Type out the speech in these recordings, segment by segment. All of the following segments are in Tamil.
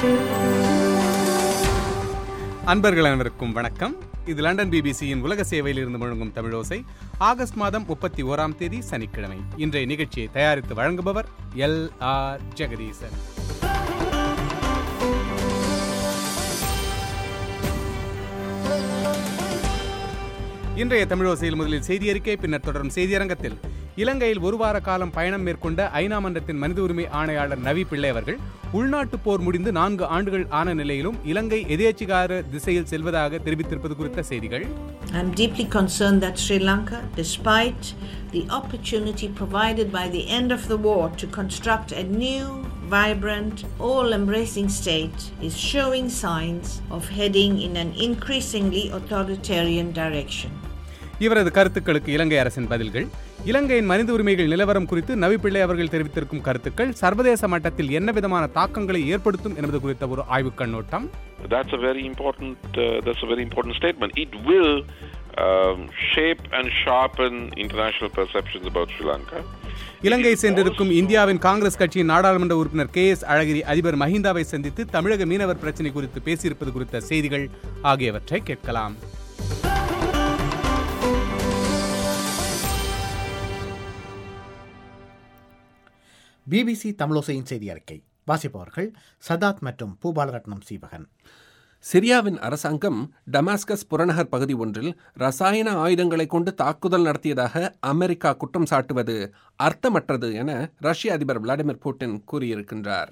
அன்பர்கள் அனைவருக்கும் வணக்கம் இது லண்டன் பிபிசியின் உலக சேவையில் இருந்து முழங்கும் தமிழோசை ஆகஸ்ட் மாதம் முப்பத்தி ஓராம் தேதி சனிக்கிழமை இன்றைய நிகழ்ச்சியை தயாரித்து வழங்குபவர் எல் ஆர் ஜெகதீசன் இன்றைய தமிழோசையில் முதலில் செய்தி அறிக்கை பின்னர் தொடரும் செய்தியரங்கத்தில் இலங்கையில் ஒரு வார காலம் பயணம் மேற்கொண்ட ஐநா மன்றத்தின் மனித உரிமை ஆணையாளர் நவி பிள்ளை அவர்கள் உள்நாட்டு போர் முடிந்து நான்கு ஆண்டுகள் ஆன நிலையிலும் இலங்கை எதேச்சிகார திசையில் செல்வதாக தெரிவித்திருப்பது குறித்த செய்திகள் I'm deeply concerned that Sri Lanka, despite the opportunity provided by the end of the war to construct a new, vibrant, all embracing state, is showing signs of heading in an increasingly authoritarian direction. இவரது கருத்துக்களுக்கு இலங்கை அரசின் பதில்கள் இலங்கையின் மனித உரிமைகள் நிலவரம் குறித்து நவி பிள்ளை அவர்கள் தெரிவித்திருக்கும் கருத்துக்கள் சர்வதேச மட்டத்தில் என்ன விதமான தாக்கங்களை ஏற்படுத்தும் என்பது குறித்த ஒரு ஆய்வுக் கண்ணோட்டம் That's a very important. Uh, that's a very important statement. It will um, shape and sharpen international perceptions about Sri Lanka. இலங்கை சென்றிருக்கும் இந்தியாவின் காங்கிரஸ் கட்சியின் நாடாளுமன்ற உறுப்பினர் கே எஸ் அழகிரி அதிபர் மஹிந்தாவை சந்தித்து தமிழக மீனவர் பிரச்சினை குறித்து பேசியிருப்பது குறித்த செய்திகள் ஆகியவற்றை கேட்கலாம் பிபிசி தமிழோசையின் செய்தி அறிக்கை வாசிப்பவர்கள் சதாத் மற்றும் பூபாலரட்னம் சீவகன் சிரியாவின் அரசாங்கம் டமாஸ்கஸ் புறநகர் பகுதி ஒன்றில் ரசாயன ஆயுதங்களை கொண்டு தாக்குதல் நடத்தியதாக அமெரிக்கா குற்றம் சாட்டுவது அர்த்தமற்றது என ரஷ்ய அதிபர் விளாடிமிர் புட்டின் கூறியிருக்கின்றார்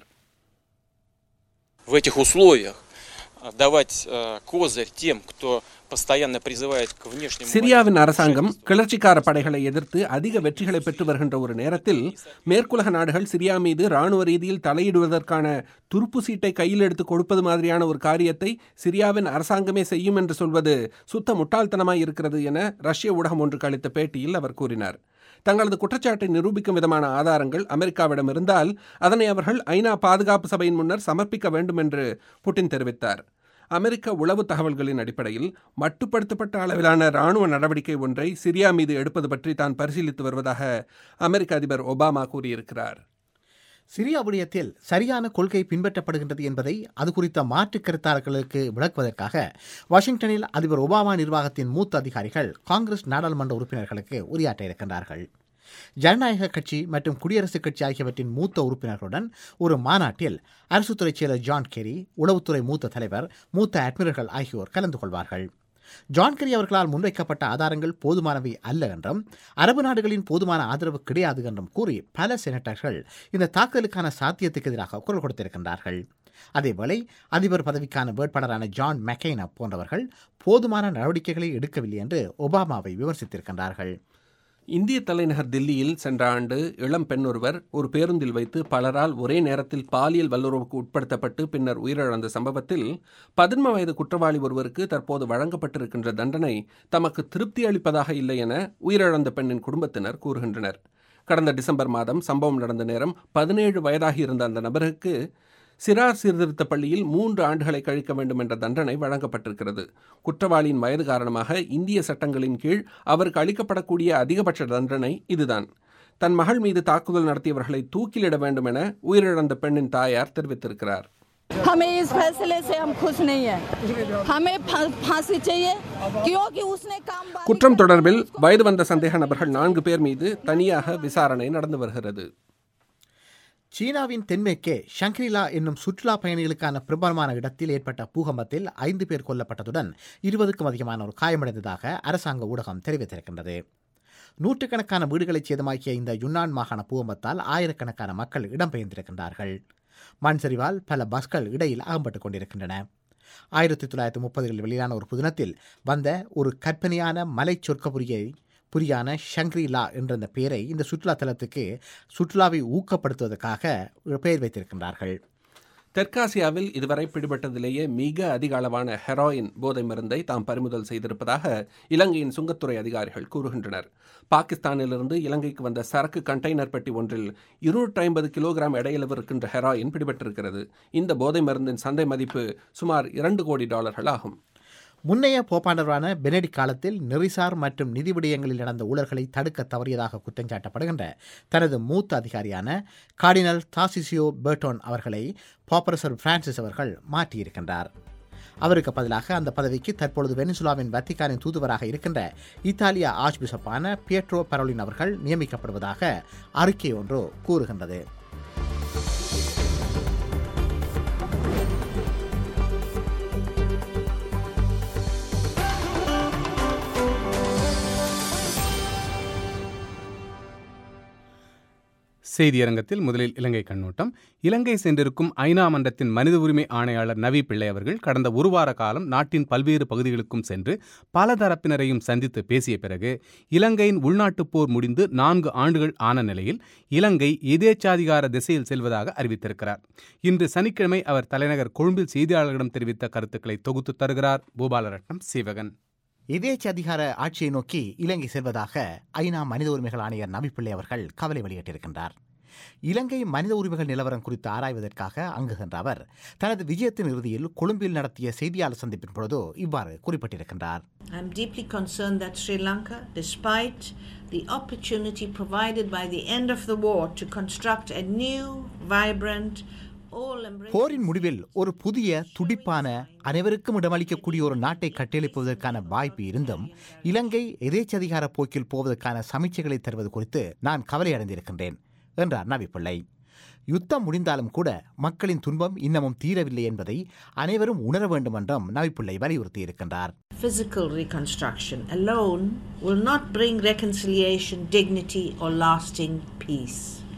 в этих условиях а, давать э, козырь тем, кто постоянно призывает к внешнему... சிரியாவின் அரசாங்கம் கிளர்ச்சிக்கார படைகளை எதிர்த்து அதிக வெற்றிகளை பெற்று வருகின்ற ஒரு நேரத்தில் மேற்குலக நாடுகள் சிரியா மீது ராணுவ ரீதியில் தலையிடுவதற்கான துருப்பு சீட்டை கையில் எடுத்து கொடுப்பது மாதிரியான ஒரு காரியத்தை சிரியாவின் அரசாங்கமே செய்யும் என்று சொல்வது சுத்த முட்டாள்தனமாய் இருக்கிறது என ரஷ்ய ஊடகம் ஒன்றுக்கு அளித்த பேட்டியில் அவர் கூறினார் தங்களது குற்றச்சாட்டை நிரூபிக்கும் விதமான ஆதாரங்கள் அமெரிக்காவிடம் இருந்தால் அதனை அவர்கள் ஐநா பாதுகாப்பு சபையின் முன்னர் சமர்ப்பிக்க வேண்டும் என்று புட்டின் தெரிவித்தார் அமெரிக்க உளவு தகவல்களின் அடிப்படையில் மட்டுப்படுத்தப்பட்ட அளவிலான ராணுவ நடவடிக்கை ஒன்றை சிரியா மீது எடுப்பது பற்றி தான் பரிசீலித்து வருவதாக அமெரிக்க அதிபர் ஒபாமா கூறியிருக்கிறார் சிரியா விடயத்தில் சரியான கொள்கை பின்பற்றப்படுகின்றது என்பதை அது குறித்த மாற்று கருத்தாளர்களுக்கு விளக்குவதற்காக வாஷிங்டனில் அதிபர் ஒபாமா நிர்வாகத்தின் மூத்த அதிகாரிகள் காங்கிரஸ் நாடாளுமன்ற உறுப்பினர்களுக்கு உரையாற்ற இருக்கின்றார்கள் ஜனநாயக கட்சி மற்றும் குடியரசுக் கட்சி ஆகியவற்றின் மூத்த உறுப்பினர்களுடன் ஒரு மாநாட்டில் அரசுத்துறை செயலர் ஜான் கெரி உளவுத்துறை மூத்த தலைவர் மூத்த அட்மிரல்கள் ஆகியோர் கலந்து கொள்வார்கள் ஜான் கெரி அவர்களால் முன்வைக்கப்பட்ட ஆதாரங்கள் போதுமானவை அல்ல என்றும் அரபு நாடுகளின் போதுமான ஆதரவு கிடையாது என்றும் கூறி பல செனட்டர்கள் இந்த தாக்குதலுக்கான சாத்தியத்துக்கு எதிராக குரல் கொடுத்திருக்கின்றார்கள் அதேவேளை அதிபர் பதவிக்கான வேட்பாளரான ஜான் மெக்கைனா போன்றவர்கள் போதுமான நடவடிக்கைகளை எடுக்கவில்லை என்று ஒபாமாவை விமர்சித்திருக்கின்றார்கள் இந்திய தலைநகர் தில்லியில் சென்ற ஆண்டு இளம் பெண் ஒருவர் ஒரு பேருந்தில் வைத்து பலரால் ஒரே நேரத்தில் பாலியல் வல்லுறவுக்கு உட்படுத்தப்பட்டு பின்னர் உயிரிழந்த சம்பவத்தில் பதின்ம வயது குற்றவாளி ஒருவருக்கு தற்போது வழங்கப்பட்டிருக்கின்ற தண்டனை தமக்கு திருப்தி அளிப்பதாக இல்லை என உயிரிழந்த பெண்ணின் குடும்பத்தினர் கூறுகின்றனர் கடந்த டிசம்பர் மாதம் சம்பவம் நடந்த நேரம் பதினேழு வயதாகி இருந்த அந்த நபருக்கு சிறார் சீர்திருத்த பள்ளியில் மூன்று ஆண்டுகளை கழிக்க வேண்டும் என்ற தண்டனை வழங்கப்பட்டிருக்கிறது குற்றவாளியின் வயது காரணமாக இந்திய சட்டங்களின் கீழ் அவருக்கு அளிக்கப்படக்கூடிய அதிகபட்ச தண்டனை இதுதான் தன் மகள் மீது தாக்குதல் நடத்தியவர்களை தூக்கிலிட வேண்டும் என உயிரிழந்த பெண்ணின் தாயார் தெரிவித்திருக்கிறார் हमें इस फैसले से हम खुश नहीं है हमें फा- फांसी चाहिए क्योंकि उसने काम बारी குற்றம் कर- தொடர்பில் வயது வந்த சந்தேக நபர்கள் நான்கு பேர் மீது தனியாக விசாரணை நடந்து வருகிறது சீனாவின் தென்மேற்கே ஷங்கிரிலா என்னும் சுற்றுலா பயணிகளுக்கான பிரபலமான இடத்தில் ஏற்பட்ட பூகம்பத்தில் ஐந்து பேர் கொல்லப்பட்டதுடன் இருபதுக்கும் அதிகமானோர் காயமடைந்ததாக அரசாங்க ஊடகம் தெரிவித்திருக்கின்றது நூற்றுக்கணக்கான வீடுகளை சேதமாக்கிய இந்த யுன்னான் மாகாண பூகம்பத்தால் ஆயிரக்கணக்கான மக்கள் இடம்பெயர்ந்திருக்கின்றார்கள் மண் சரிவால் பல பஸ்கள் இடையில் அகம்பட்டுக் கொண்டிருக்கின்றன ஆயிரத்தி தொள்ளாயிரத்தி முப்பதுகளில் வெளியான ஒரு புதினத்தில் வந்த ஒரு கற்பனையான மலை சொற்கபுரியை புரியான ஷங்க்ரிலா என்ற அந்த பெயரை இந்த சுற்றுலா தலத்துக்கு சுற்றுலாவை ஊக்கப்படுத்துவதற்காக பெயர் வைத்திருக்கின்றார்கள் தெற்காசியாவில் இதுவரை பிடிபட்டதிலேயே மிக அதிக அளவான ஹெராயின் போதை மருந்தை தாம் பறிமுதல் செய்திருப்பதாக இலங்கையின் சுங்கத்துறை அதிகாரிகள் கூறுகின்றனர் பாகிஸ்தானிலிருந்து இலங்கைக்கு வந்த சரக்கு கண்டெய்னர் பெட்டி ஒன்றில் இருநூற்றி ஐம்பது கிலோகிராம் எடையளவு இருக்கின்ற ஹெராயின் பிடிபட்டிருக்கிறது இந்த போதை மருந்தின் சந்தை மதிப்பு சுமார் இரண்டு கோடி டாலர்கள் ஆகும் முன்னைய போப்பாண்டவரான பெனடிக் காலத்தில் நெறிசார் மற்றும் நிதி விடயங்களில் நடந்த ஊழல்களை தடுக்க தவறியதாக குற்றஞ்சாட்டப்படுகின்ற தனது மூத்த அதிகாரியான கார்டினல் தாசிசியோ பெர்டோன் அவர்களை பாப்பரசர் பிரான்சிஸ் அவர்கள் மாற்றியிருக்கின்றார் அவருக்கு பதிலாக அந்த பதவிக்கு தற்பொழுது வெனிசுலாவின் வத்திக்கானின் தூதுவராக இருக்கின்ற இத்தாலிய ஆர்ச் பிஷப்பான பியட்ரோ பரோலின் அவர்கள் நியமிக்கப்படுவதாக அறிக்கை ஒன்று கூறுகின்றது செய்தியரங்கத்தில் முதலில் இலங்கை கண்ணோட்டம் இலங்கை சென்றிருக்கும் ஐநா மன்றத்தின் மனித உரிமை ஆணையாளர் நவி பிள்ளை அவர்கள் கடந்த ஒரு வார காலம் நாட்டின் பல்வேறு பகுதிகளுக்கும் சென்று பல தரப்பினரையும் சந்தித்து பேசிய பிறகு இலங்கையின் உள்நாட்டுப் போர் முடிந்து நான்கு ஆண்டுகள் ஆன நிலையில் இலங்கை எதேச்சாதிகார திசையில் செல்வதாக அறிவித்திருக்கிறார் இன்று சனிக்கிழமை அவர் தலைநகர் கொழும்பில் செய்தியாளர்களிடம் தெரிவித்த கருத்துக்களை தொகுத்து தருகிறார் பூபாலரட்னம் சீவகன் எதேச்ச அதிகார ஆட்சியை நோக்கி இலங்கை செல்வதாக ஐநா மனித உரிமைகள் ஆணையர் நபிப்பிள்ளை அவர்கள் கவலை வெளியிட்டிருக்கின்றார் இலங்கை மனித உரிமைகள் நிலவரம் குறித்து ஆராய்வதற்காக அங்கு சென்ற அவர் தனது விஜயத்தின் இறுதியில் கொழும்பில் நடத்திய செய்தியாளர் சந்திப்பின் பொழுது இவ்வாறு குறிப்பிட்டிருக்கின்றார் I'm deeply concerned that Sri Lanka, despite the opportunity provided by the end of the war to construct a new, vibrant, all-embracing போரின் முடிவில் ஒரு புதிய துடிப்பான அனைவருக்கும் இடமளிக்கக்கூடிய ஒரு நாட்டை கட்டியெழுப்புவதற்கான வாய்ப்பு இருந்தும் இலங்கை எதேச்சதிகார போக்கில் போவதற்கான சமீட்சைகளை தருவது குறித்து நான் கவலை அடைந்திருக்கின்றேன் என்றார் நவிப்பிள்ளை யுத்தம் முடிந்தாலும் கூட மக்களின் துன்பம் இன்னமும் தீரவில்லை என்பதை அனைவரும் உணர வேண்டும் என்றும் Navi Pillai வலியுறுத்தியிருக்கின்றார் physical reconstruction alone will not bring reconciliation, dignity, or lasting peace.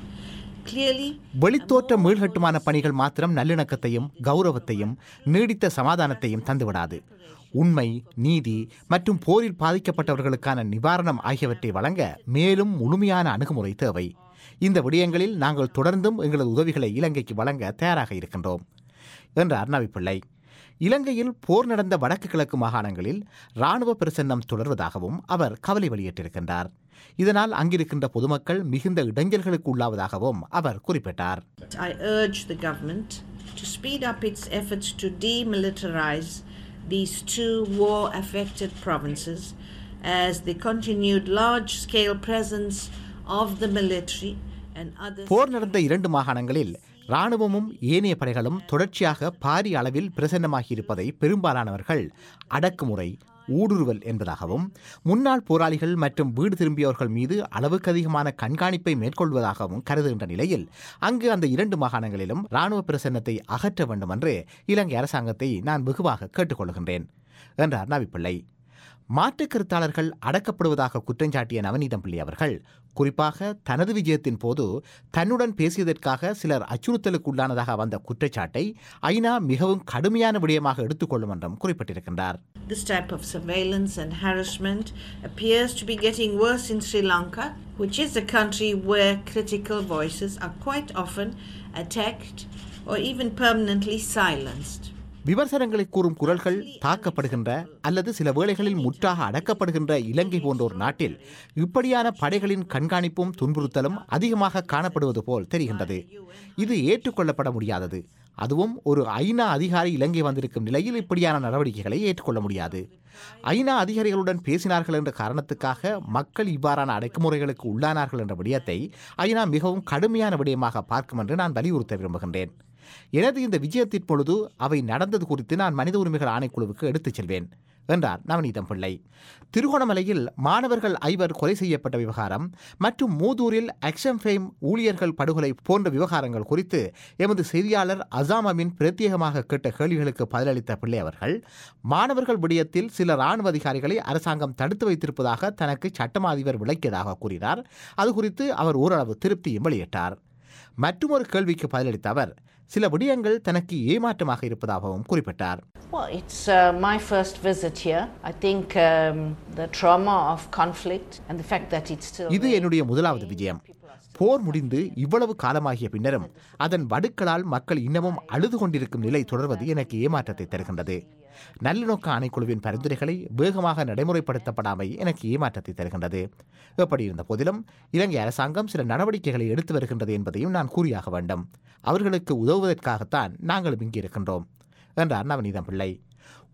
Clearly, வெளித்தோற்ற மீள்கட்டுமான பணிகள் மாத்திரம் நல்லிணக்கத்தையும் கௌரவத்தையும் நீடித்த சமாதானத்தையும் தந்துவிடாது உண்மை நீதி மற்றும் போரில் பாதிக்கப்பட்டவர்களுக்கான நிவாரணம் ஆகியவற்றை வழங்க மேலும் முழுமையான அணுகுமுறை தேவை இந்த விடயங்களில் நாங்கள் தொடர்ந்தும் எங்களது உதவிகளை இலங்கைக்கு வழங்க தயாராக இருக்கின்றோம் என்றார் நவிப்பிள்ளை இலங்கையில் போர் நடந்த வடக்கு கிழக்கு மாகாணங்களில் இராணுவ பிரசன்னம் தொடர்வதாகவும் அவர் கவலை வெளியிட்டிருக்கின்றார் இதனால் அங்கிருக்கின்ற பொதுமக்கள் மிகுந்த இடைஞ்சல்களுக்கு உள்ளாவதாகவும் அவர் குறிப்பிட்டார் I urge the government to speed up its efforts to demilitarize these two war affected provinces as the continued large scale presence of the military and other போர் நடந்த இரண்டு மாகாணங்களில் இராணுவமும் ஏனைய படைகளும் தொடர்ச்சியாக பாரிய அளவில் பிரசன்னமாகி இருப்பதை பெரும்பாலானவர்கள் அடக்குமுறை ஊடுருவல் என்பதாகவும் முன்னாள் போராளிகள் மற்றும் வீடு திரும்பியவர்கள் மீது அளவுக்கு அதிகமான கண்காணிப்பை மேற்கொள்வதாகவும் கருதுகின்ற நிலையில் அங்கு அந்த இரண்டு மாகாணங்களிலும் இராணுவ பிரசன்னத்தை அகற்ற வேண்டும் என்று இலங்கை அரசாங்கத்தை நான் வெகுவாக கேட்டுக்கொள்கின்றேன் என்றார் நவிப்பிள்ளை மாற்றுக் கருத்தாளர்கள் அடக்கப்படுவதாக குற்றஞ்சாட்டிய நவநீதம் பிள்ளை அவர்கள் குறிப்பாக தனது விஜயத்தின் போது தன்னுடன் பேசியதற்காக சிலர் அச்சுறுத்தலுக்குள்ளானதாக வந்த குற்றச்சாட்டை ஐநா மிகவும் கடுமையான விடயமாக எடுத்துக்கொள்ளும் என்றும் குறிப்பிட்டிருக்கின்றார் This type of surveillance and harassment appears to be getting worse in Sri Lanka, which is a country where critical voices are quite often attacked or even permanently silenced. விமர்சனங்களை கூறும் குரல்கள் தாக்கப்படுகின்ற அல்லது சில வேளைகளில் முற்றாக அடக்கப்படுகின்ற இலங்கை போன்ற ஒரு நாட்டில் இப்படியான படைகளின் கண்காணிப்பும் துன்புறுத்தலும் அதிகமாக காணப்படுவது போல் தெரிகின்றது இது ஏற்றுக்கொள்ளப்பட முடியாதது அதுவும் ஒரு ஐநா அதிகாரி இலங்கை வந்திருக்கும் நிலையில் இப்படியான நடவடிக்கைகளை ஏற்றுக்கொள்ள முடியாது ஐநா அதிகாரிகளுடன் பேசினார்கள் என்ற காரணத்துக்காக மக்கள் இவ்வாறான அடக்குமுறைகளுக்கு உள்ளானார்கள் என்ற விடயத்தை ஐநா மிகவும் கடுமையான விடயமாக பார்க்கும் என்று நான் வலியுறுத்த விரும்புகின்றேன் எனது இந்த விஜயத்தின் பொழுது அவை நடந்தது குறித்து நான் மனித உரிமைகள் ஆணைக்குழுவுக்கு எடுத்துச் செல்வேன் என்றார் நவநீதம் பிள்ளை திருகோணமலையில் மாணவர்கள் ஐவர் கொலை செய்யப்பட்ட விவகாரம் மற்றும் மூதூரில் ஆக்ஷன் ஃப்ரேம் ஊழியர்கள் படுகொலை போன்ற விவகாரங்கள் குறித்து எமது செய்தியாளர் அசாம் அமீன் பிரத்யேகமாக கேட்ட கேள்விகளுக்கு பதிலளித்த பிள்ளை அவர்கள் மாணவர்கள் விடயத்தில் சில ராணுவ அதிகாரிகளை அரசாங்கம் தடுத்து வைத்திருப்பதாக தனக்கு சட்டமா அதிபர் விளக்கியதாக கூறினார் அது குறித்து அவர் ஓரளவு திருப்தியும் வெளியிட்டார் மற்றொரு கேள்விக்கு பதிலளித்த அவர் சில விடயங்கள் தனக்கு ஏமாற்றமாக இருப்பதாகவும் குறிப்பிட்டார் Well, it's uh, my first visit here. I think um, the trauma of conflict and the fact that it's still. இது there. என்னுடைய முதலாவது விஜயம் போர் முடிந்து இவ்வளவு காலமாகிய பின்னரும் அதன் வடுக்களால் மக்கள் இன்னமும் அழுது கொண்டிருக்கும் நிலை தொடர்வது எனக்கு ஏமாற்றத்தை தருகின்றது நல்லிணக்க ஆணைக்குழுவின் பரிந்துரைகளை வேகமாக நடைமுறைப்படுத்தப்படாமை எனக்கு ஏமாற்றத்தை தருகின்றது எப்படி இருந்த போதிலும் இலங்கை அரசாங்கம் சில நடவடிக்கைகளை எடுத்து வருகின்றது என்பதையும் நான் கூறியாக வேண்டும் அவர்களுக்கு உதவுவதற்காகத்தான் நாங்களும் இங்கே இருக்கின்றோம் என்றார் நவநீதம் பிள்ளை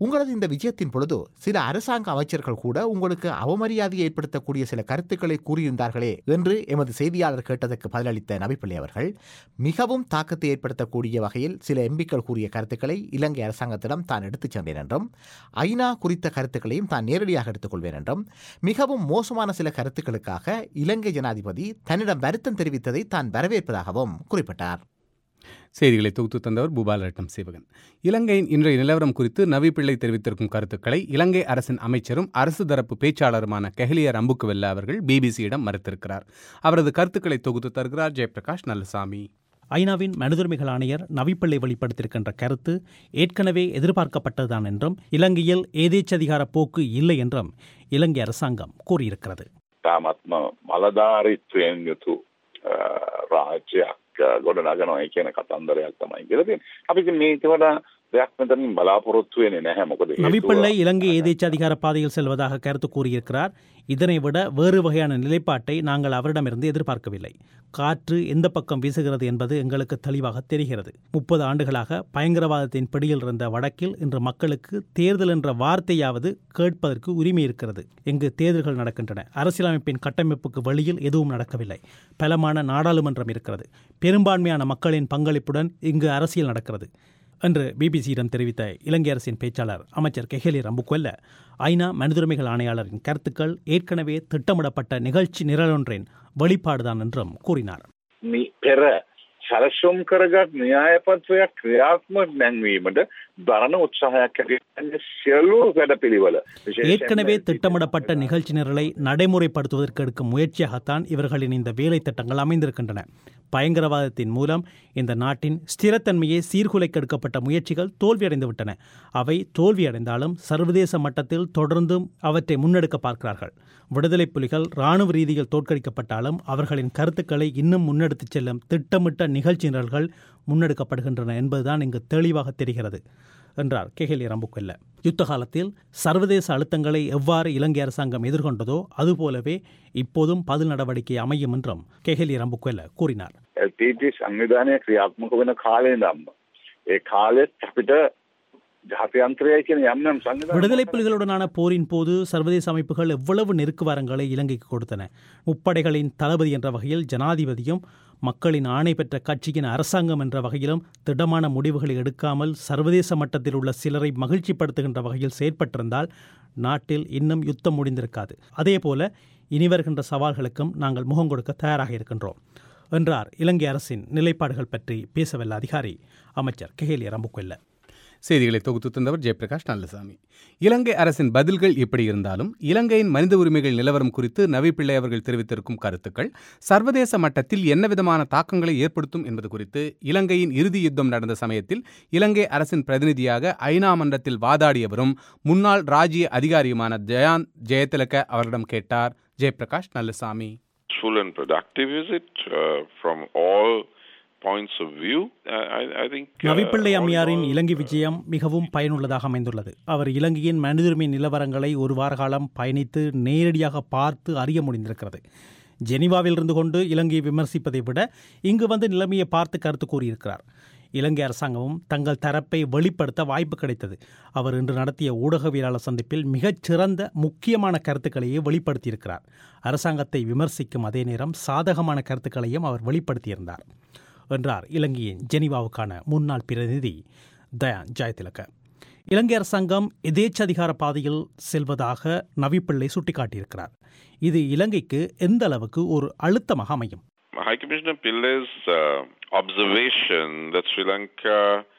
உங்களது இந்த விஜயத்தின் பொழுது சில அரசாங்க அமைச்சர்கள் கூட உங்களுக்கு அவமரியாதையை ஏற்படுத்தக்கூடிய சில கருத்துக்களை கூறியிருந்தார்களே என்று எமது செய்தியாளர் கேட்டதற்கு பதிலளித்த நபிப்பிள்ளை அவர்கள் மிகவும் தாக்கத்தை ஏற்படுத்தக்கூடிய வகையில் சில எம்பிக்கள் கூறிய கருத்துக்களை இலங்கை அரசாங்கத்திடம் தான் எடுத்துச் சென்றேன் என்றும் ஐநா குறித்த கருத்துக்களையும் தான் நேரடியாக எடுத்துக்கொள்வேன் என்றும் மிகவும் மோசமான சில கருத்துக்களுக்காக இலங்கை ஜனாதிபதி தன்னிடம் வருத்தம் தெரிவித்ததை தான் வரவேற்பதாகவும் குறிப்பிட்டார் செய்திகளை தொகுத்து தந்தவர் பூபாலரட்னம் சிவகன் இலங்கையின் இன்றைய நிலவரம் குறித்து நவி பிள்ளை தெரிவித்திருக்கும் கருத்துக்களை இலங்கை அரசின் அமைச்சரும் அரசு தரப்பு பேச்சாளருமான கெஹலியர் அம்புக்குவெல்ல அவர்கள் பிபிசியிடம் மறுத்திருக்கிறார் அவரது கருத்துக்களை தொகுத்து தருகிறார் ஜெயபிரகாஷ் நல்லசாமி ஐநாவின் மனிதுரிமைகள் ஆணையர் நவிப்பிள்ளை வெளிப்படுத்தியிருக்கின்ற கருத்து ஏற்கனவே எதிர்பார்க்கப்பட்டதுதான் என்றும் இலங்கையில் ஏதேச்சதிகார போக்கு இல்லை என்றும் இலங்கை அரசாங்கம் கூறியிருக்கிறது තාමත්ම මලධාරිත්වයෙන් යුතු අ, රාජ්‍යයක් අ, ගොඩනගනවා කියන කතන්දරයක් තමයි කියලා තියෙන්නේ. අපි ඉතින් මේක වඩා දෙයක් මෙතනින් බලාපොරොත්තු වෙන්නේ නැහැ. මොකද හේතුව- நவிப்பிள்ளை இலங்கை ஏதேச்சாதிகார பாதையில் செல்வதாக கருத்து கூறியிருக்கிறார் இதனை விட வேறு வகையான நிலைப்பாட்டை நாங்கள் அவரிடமிருந்து எதிர்பார்க்கவில்லை காற்று எந்த பக்கம் வீசுகிறது என்பது எங்களுக்கு தெளிவாக தெரிகிறது முப்பது ஆண்டுகளாக பயங்கரவாதத்தின் பிடியில் இருந்த வடக்கில் இன்று மக்களுக்கு தேர்தல் என்ற வார்த்தையாவது கேட்பதற்கு உரிமை இருக்கிறது இங்கு தேர்தல்கள் நடக்கின்றன அரசியலமைப்பின் கட்டமைப்புக்கு வெளியில் எதுவும் நடக்கவில்லை பலமான நாடாளுமன்றம் இருக்கிறது பெரும்பான்மையான மக்களின் பங்களிப்புடன் இங்கு அரசியல் நடக்கிறது என்று பிபிசியிடம் தெரிவித்த இலங்கை அரசின் பேச்சாளர் அமைச்சர் கெஹலி ரம்புக்வெல்ல ஐநா மனிதுரிமைகள் ஆணையாளரின் கருத்துக்கள் ஏற்கனவே திட்டமிடப்பட்ட நிகழ்ச்சி நிரலொன்றின் வெளிப்பாடுதான் என்றும் கூறினார் මේ පෙර සැලසුම් කරගත් න්‍යායපත්‍රයක් ක්‍රියාත්මක නැංවීමට දරණ උත්සාහයක් ඇති සියලු වැඩ පිළිවල ஏற்கனவே திட்டமிடப்பட்ட நிகழ்ச்சி நிரலை நடைமுறைப்படுத்துவதற்கு எடுக்கும் முயற்சியாகத்தான் இவர்களின் இந்த வேலை திட்டங்கள் அமைந்திருக்கின்றன பயங்கரவாதத்தின் மூலம் இந்த நாட்டின் ஸ்திரத்தன்மையை சீர்குலைக்க எடுக்கப்பட்ட முயற்சிகள் தோல்வியடைந்துவிட்டன அவை தோல்வியடைந்தாலும் சர்வதேச மட்டத்தில் தொடர்ந்தும் அவற்றை முன்னெடுக்க பார்க்கிறார்கள் விடுதலை புலிகள் இராணுவ ரீதியில் தோற்கடிக்கப்பட்டாலும் அவர்களின் கருத்துக்களை இன்னும் முன்னெடுத்துச் செல்லும் திட்டமிட்ட நிகழ்ச்சி நிரல்கள் முன்னெடுக்கப்படுகின்றன என்பதுதான் இங்கு தெளிவாக தெரிகிறது என்றார் கெஹலி ரம்புக்கெல்ல யுத்த காலத்தில் சர்வதேச அழுத்தங்களை எவ்வாறு இலங்கை அரசாங்கம் எதிர்கொண்டதோ அதுபோலவே இப்போதும் பதில் நடவடிக்கை அமையும் என்றும் கெஹலி ரம்புக்கெல்ல கூறினார் LTT සංවිධානය ක්‍රියාත්මක වෙන කාලේ ඉඳන්ම ඒ කාලෙත් අපිට ජාත්‍යන්ත්‍රයයි කියන යම් යම් සංවිධාන விடுதலை புலிகளுடனான போரின் போது சர்வதேச அமைப்புகள் எவ்வளவு நெருக்குவாரங்களை இலங்கைக்கு கொடுத்தன முப்படைகளின் தளபதி என்ற வகையில் ஜனாதிபதியும் மக்களின் ஆணை பெற்ற கட்சியின் அரசாங்கம் என்ற வகையிலும் திடமான முடிவுகளை எடுக்காமல் சர்வதேச மட்டத்தில் உள்ள சிலரை மகிழ்ச்சிப்படுத்துகின்ற வகையில் செயற்பட்டிருந்தால் நாட்டில் இன்னும் யுத்தம் முடிந்திருக்காது அதேபோல இனி வருகின்ற சவால்களுக்கும் நாங்கள் முகம் கொடுக்க தயாராக இருக்கின்றோம் என்றார் இலங்கை அரசின் நிலைப்பாடுகள் பற்றி பேசவல்ல அதிகாரி அமைச்சர் கெஹேலி ரம்புக்கொல்ல செய்திகளை தொகுத்து தந்தவர் ஜெயபிரகாஷ் நல்லசாமி இலங்கை அரசின் பதில்கள் எப்படி இருந்தாலும் இலங்கையின் மனித உரிமைகள் நிலவரம் குறித்து நவி பிள்ளை அவர்கள் தெரிவித்திருக்கும் கருத்துக்கள் சர்வதேச மட்டத்தில் என்ன விதமான தாக்கங்களை ஏற்படுத்தும் என்பது குறித்து இலங்கையின் இறுதி யுத்தம் நடந்த சமயத்தில் இலங்கை அரசின் பிரதிநிதியாக ஐநா மன்றத்தில் வாதாடியவரும் முன்னாள் ராஜ்ய அதிகாரியுமான ஜெயாந்த் ஜெயதிலக அவரிடம் கேட்டார் Jayaprakash Nallasamy Full and productive visit uh, from all points of view. Uh, I, I think. uh, Navi Pillai all in அம்மையாரின் all, இலங்கை விஜயம் மிகவும் பயனுள்ளதாக அமைந்துள்ளது அவர் இலங்கையின் மனிதுரிமை நிலவரங்களை ஒரு வார காலம் பயணித்து நேரடியாக பார்த்து அறிய முடிந்திருக்கிறது ஜெனீவாவில் இருந்து கொண்டு இலங்கையை விமர்சிப்பதை விட இங்கு வந்து நிலைமையை பார்த்து கருத்து கூறியிருக்கிறார் இலங்கை அரசாங்கமும் தங்கள் தரப்பை வெளிப்படுத்த வாய்ப்பு கிடைத்தது அவர் இன்று நடத்திய ஊடகவியலாளர் சந்திப்பில் மிகச் சிறந்த முக்கியமான கருத்துக்களையே வெளிப்படுத்தியிருக்கிறார் அரசாங்கத்தை விமர்சிக்கும் அதே நேரம் சாதகமான கருத்துக்களையும் அவர் வெளிப்படுத்தியிருந்தார் என்றார் இலங்கையின் ஜெனீவாவுக்கான முன்னாள் பிரதிநிதி தயான் ஜெயதிலக இலங்கை அரசாங்கம் எதேச்சதிகார பாதையில் செல்வதாக நவிப்பிள்ளை சுட்டிக்காட்டியிருக்கிறார் இது இலங்கைக்கு எந்த அளவுக்கு ஒரு அழுத்தமாக அமையும் High Commissioner Pillai's uh, observation that Sri Lanka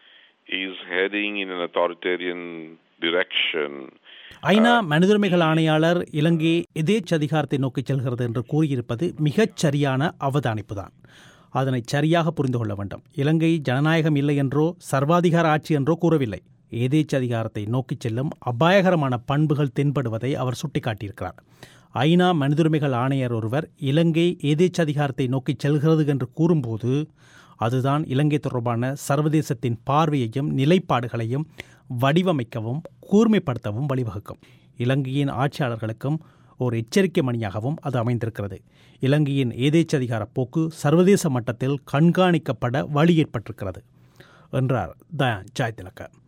is heading in an authoritarian direction. ஐநா மனிதுரிமைகள் ஆணையாளர் இலங்கை எதேச்சதிகாரத்தை நோக்கி செல்கிறது என்று கூறியிருப்பது மிகச் சரியான அவதானிப்புதான் அதனை சரியாக புரிந்து கொள்ள வேண்டும் இலங்கை ஜனநாயகம் இல்லை என்றோ சர்வாதிகார ஆட்சி என்றோ கூறவில்லை ஏதேச்சதிகாரத்தை நோக்கிச் செல்லும் அபாயகரமான பண்புகள் தென்படுவதை அவர் சுட்டிக்காட்டியிருக்கிறார் ஐநா மனிதுரிமைகள் ஆணையர் ஒருவர் இலங்கை ஏதேச்சதிகாரத்தை நோக்கிச் செல்கிறது என்று கூறும்போது அதுதான் இலங்கை தொடர்பான சர்வதேசத்தின் பார்வையையும் நிலைப்பாடுகளையும் வடிவமைக்கவும் கூர்மைப்படுத்தவும் வழிவகுக்கும் இலங்கையின் ஆட்சியாளர்களுக்கும் ஒரு எச்சரிக்கை மணியாகவும் அது அமைந்திருக்கிறது இலங்கையின் ஏதேச்சதிகார போக்கு சர்வதேச மட்டத்தில் கண்காணிக்கப்பட வழி ஏற்பட்டிருக்கிறது என்றார் தயான் ஜாய்திலக்க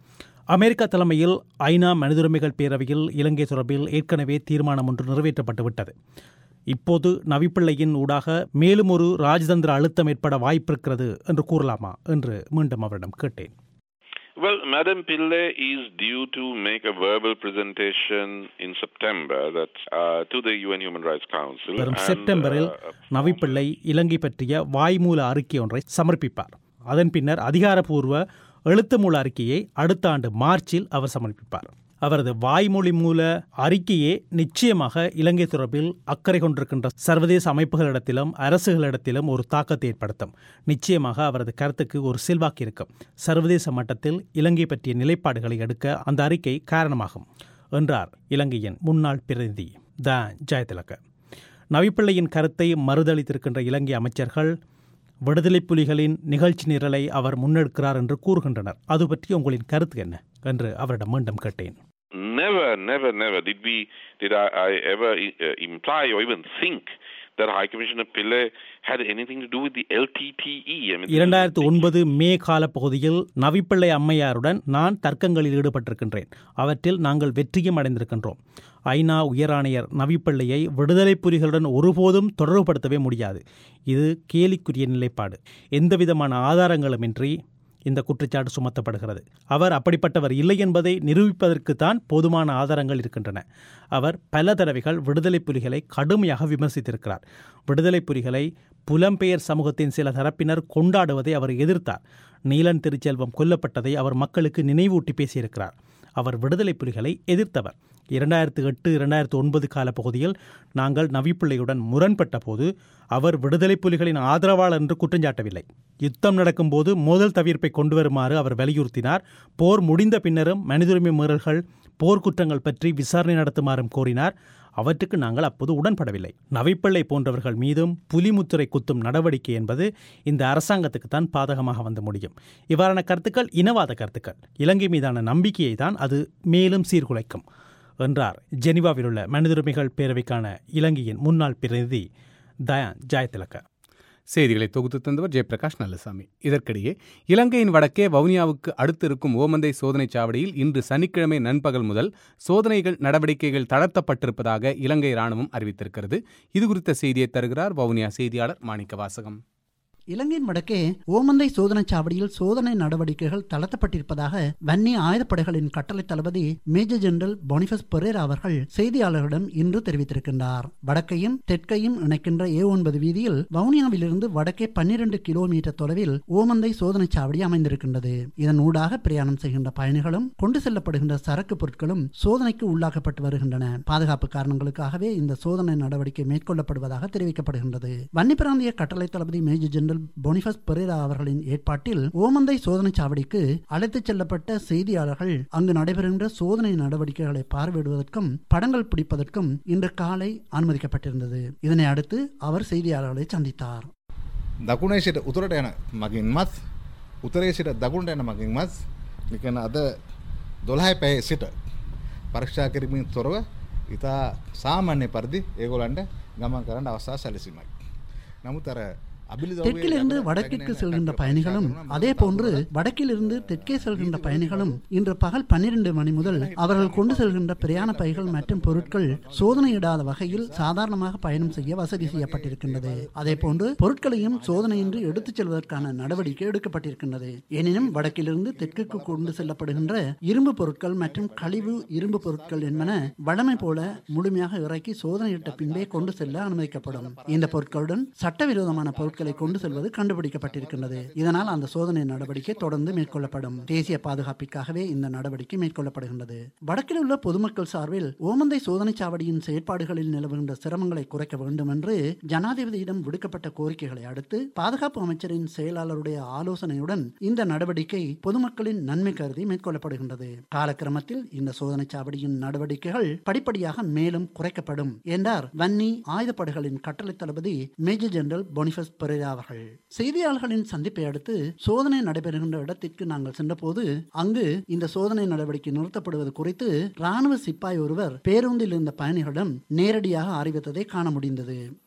அமெரிக்கா தலைமையில் ஐநா மனிதுரிமைகள் பேரவையில் இலங்கை தொடர்பில் ஏற்கனவே தீர்மானம் ஒன்று நிறைவேற்றப்பட்டுவிட்டது இப்போது நவிப்பிள்ளையின் ஊடாக மேலும் ஒரு ராஜதந்திர அழுத்தம் ஏற்பட வாய்ப்பிருக்கிறது என்று கூறலாமா என்று மீண்டும் அவரிடம் கேட்டேன் Well, Madam Pillay is due to make a verbal presentation in September that's uh, to the UN Human Rights Council. வரும் and, செப்டம்பரில் uh, நவிப்பிள்ளை இலங்கை பற்றிய வாய்மூல அறிக்கை ஒன்றை சமர்ப்பிப்பார் அதன் பின்னர் அதிகாரப்பூர்வ எழுத்து மூல அறிக்கையை அடுத்த ஆண்டு மார்ச்சில் அவர் சமர்ப்பிப்பார் அவரது வாய்மொழி மூல அறிக்கையே நிச்சயமாக இலங்கை தொடர்பில் அக்கறை கொண்டிருக்கின்ற சர்வதேச அமைப்புகளிடத்திலும் அரசுகளிடத்திலும் ஒரு தாக்கத்தை ஏற்படுத்தும் நிச்சயமாக அவரது கருத்துக்கு ஒரு செல்வாக்கு இருக்கும் சர்வதேச மட்டத்தில் இலங்கை பற்றிய நிலைப்பாடுகளை எடுக்க அந்த அறிக்கை காரணமாகும் என்றார் இலங்கையின் முன்னாள் பிரதிநிதி த ஜெயதிலக நவிப்பிள்ளையின் கருத்தை மறுதளித்திருக்கின்ற இலங்கை அமைச்சர்கள் விடுதலை புலிகளின் நிகழ்ச்சி நிரலை அவர் முன்னெடுக்கிறார் என்று கூறுகின்றனர் அது பற்றி உங்களின் கருத்து என்ன என்று அவரிடம் மீண்டும் கேட்டேன் Never, never, never did we did I, I ever uh, imply or even think that High Commissioner Pillay had anything to do with the LTTE. I mean, இரண்டாயிரத்து ஒன்பது மே காலப்பகுதியில் நவிப்பிள்ளை அம்மையாருடன் நான் தர்க்கங்களில் ஈடுபட்டிருக்கின்றேன் அவற்றில் நாங்கள் வெற்றியும் அடைந்திருக்கின்றோம் ஐநா உயராணையர் நவிப்பிள்ளையை விடுதலை புலிகளுடன் ஒருபோதும் தொடர்புபடுத்தவே முடியாது இது கேலிக்குரிய நிலைப்பாடு எந்தவிதமான ஆதாரங்களுமின்றி இந்த குற்றச்சாட்டு சுமத்தப்படுகிறது அவர் அப்படிப்பட்டவர் இல்லை என்பதை நிரூபிப்பதற்குத்தான் போதுமான ஆதாரங்கள் இருக்கின்றன அவர் பல தடவைகள் விடுதலை புலிகளை கடுமையாக விமர்சித்திருக்கிறார் விடுதலை புலிகளை புலம்பெயர் சமூகத்தின் சில தரப்பினர் கொண்டாடுவதை அவர் எதிர்த்தார் நீலன் திருச்செல்வம் கொல்லப்பட்டதை அவர் மக்களுக்கு நினைவூட்டி பேசியிருக்கிறார் அவர் விடுதலை புலிகளை எதிர்த்தவர் இரண்டாயிரத்து எட்டு இரண்டாயிரத்து ஒன்பது கால பகுதியில் நாங்கள் நவிப்பிள்ளையுடன் முரண்பட்ட போது அவர் விடுதலை புலிகளின் ஆதரவாளர் என்று குற்றஞ்சாட்டவில்லை யுத்தம் நடக்கும்போது மோதல் தவிர்ப்பை கொண்டு வருமாறு அவர் வலியுறுத்தினார் போர் முடிந்த பின்னரும் மனிதுரிமை மீறல்கள் போர்க்குற்றங்கள் பற்றி விசாரணை நடத்துமாறும் கோரினார் அவற்றுக்கு நாங்கள் அப்போது உடன்படவில்லை நவிப்பிள்ளை போன்றவர்கள் மீதும் புலிமுத்திரை குத்தும் நடவடிக்கை என்பது இந்த அரசாங்கத்துக்குத்தான் பாதகமாக வந்து முடியும் இவ்வாறான கருத்துக்கள் இனவாத கருத்துக்கள் இலங்கை மீதான நம்பிக்கையை தான் அது மேலும் சீர்குலைக்கும் என்றார் ஜெனிவாவில் உள்ள மனிதுரிமைகள் பேரவைக்கான இலங்கையின் முன்னாள் பிரதிநிதி தயான் ஜாயதிலக்க செய்திகளை தொகுத்து தந்தவர் ஜெயபிரகாஷ் நல்லசாமி இதற்கிடையே இலங்கையின் வடக்கே வவுனியாவுக்கு அடுத்து இருக்கும் ஓமந்தை சோதனைச் சாவடியில் இன்று சனிக்கிழமை நண்பகல் முதல் சோதனைகள் நடவடிக்கைகள் தளர்த்தப்பட்டிருப்பதாக இலங்கை ராணுவம் அறிவித்திருக்கிறது இது குறித்த செய்தியை தருகிறார் வவுனியா செய்தியாளர் மாணிக்க வாசகம் இலங்கையின் வடக்கே ஓமந்தை சோதனைச் சாவடியில் சோதனை நடவடிக்கைகள் தளர்த்தப்பட்டிருப்பதாக வன்னி ஆயுதப்படைகளின் கட்டளை தளபதி மேஜர் ஜெனரல் பொனிஃபஸ் பெரேரா அவர்கள் செய்தியாளர்களிடம் இன்று தெரிவித்திருக்கின்றார் வடக்கையும் தெற்கையும் இணைக்கின்ற ஏ ஒன்பது வீதியில் வவுனியாவிலிருந்து வடக்கே பன்னிரண்டு கிலோமீட்டர் தொலைவில் ஓமந்தை சோதனைச் சாவடி அமைந்திருக்கின்றது இதன் ஊடாக பிரயாணம் செய்கின்ற பயணிகளும் கொண்டு செல்லப்படுகின்ற சரக்கு பொருட்களும் சோதனைக்கு உள்ளாக்கப்பட்டு வருகின்றன பாதுகாப்பு காரணங்களுக்காகவே இந்த சோதனை நடவடிக்கை மேற்கொள்ளப்படுவதாக தெரிவிக்கப்படுகின்றது வன்னி பிராந்திய கட்டளை தளபதி மேஜர் ஜெனரல் பொனிஃபஸ் பெரேரா அவர்களின் ஏற்பாட்டில் ஓமந்தை சோதனைச் சாவடிக்கு அழைத்துச் செல்லப்பட்ட செய்தியாளர்கள் அங்கு நடைபெறுகின்ற சோதனை நடவடிக்கைகளை பார்வையிடுவதற்கும் படங்கள் பிடிப்பதற்கும் இன்று காலை அனுமதிக்கப்பட்டிருந்தது இதனை அடுத்து அவர் செய்தியாளர்களை சந்தித்தார் දකුණේ සිට උතුරට යන මගින් මත් උතරේ සිට දකුණට යන මගින් මත් නිකන අද දොළහයි පැය සිට පරීක්ෂා කිරීමෙන් තොරව ඉතා සාමාන්‍ය පරිදි ඒගොලන්ට ගමන් කරන්න අවසා සැලසිමයි. නමුත් අර தெற்கிலிருந்து வடக்கிற்கு செல்கின்ற பயணிகளும் அதே போன்று வடக்கிலிருந்து தெற்கே செல்கின்ற பயணிகளும் இன்று பகல் பன்னிரண்டு மணி முதல் அவர்கள் கொண்டு செல்கின்ற பிரயாண பைகள் மற்றும் பொருட்கள் சோதனையிடாத வகையில் சாதாரணமாக பயணம் செய்ய வசதி செய்யப்பட்டிருக்கின்றது அதே போன்று பொருட்களையும் சோதனையின்றி எடுத்துச் செல்வதற்கான நடவடிக்கை எடுக்கப்பட்டிருக்கின்றது எனினும் வடக்கிலிருந்து தெற்குக்கு கொண்டு செல்லப்படுகின்ற இரும்பு பொருட்கள் மற்றும் கழிவு இரும்பு பொருட்கள் என்பன வழமை போல முழுமையாக இறக்கி சோதனையிட்ட பின்பே கொண்டு செல்ல அனுமதிக்கப்படும் இந்த பொருட்களுடன் சட்டவிரோதமான பொருட்களை கொண்டு செல்வது கண்டுபிடிக்கப்பட்டிருக்கின்றது இதனால் அந்த சோதனை நடவடிக்கை தொடர்ந்து மேற்கொள்ளப்படும் தேசிய பாதுகாப்பிற்காகவே இந்த நடவடிக்கை மேற்கொள்ளப்படுகின்றது வடக்கில் உள்ள பொதுமக்கள் சார்பில் ஓமந்தை சோதனைச் சாவடியின் செயற்பாடுகளில் நிலவுகின்ற சிரமங்களை குறைக்க வேண்டும் என்று ஜனாதிபதியிடம் விடுக்கப்பட்ட கோரிக்கைகளை அடுத்து பாதுகாப்பு அமைச்சரின் செயலாளருடைய ஆலோசனையுடன் இந்த நடவடிக்கை பொதுமக்களின் நன்மை கருதி மேற்கொள்ளப்படுகின்றது காலக்கிரமத்தில் இந்த சோதனைச் சாவடியின் நடவடிக்கைகள் படிப்படியாக மேலும் குறைக்கப்படும் என்றார் வன்னி ஆயுதப்படைகளின் கட்டளை தளபதி மேஜர் ஜெனரல் பொனிஃபஸ் பெரேரா அவர்கள் செய்தியாளர்களின் சந்திப்பை அடுத்து சோதனை நடைபெறுகின்ற இடத்திற்கு நாங்கள் சென்றபோது அங்கு இந்த சோதனை நடவடிக்கை நிறுத்தப்படுவது குறித்து ராணுவ சிப்பாய் ஒருவர் பேருந்தில் இருந்த பயணிகளிடம் நேரடியாக அறிவித்ததை காண முடிந்தது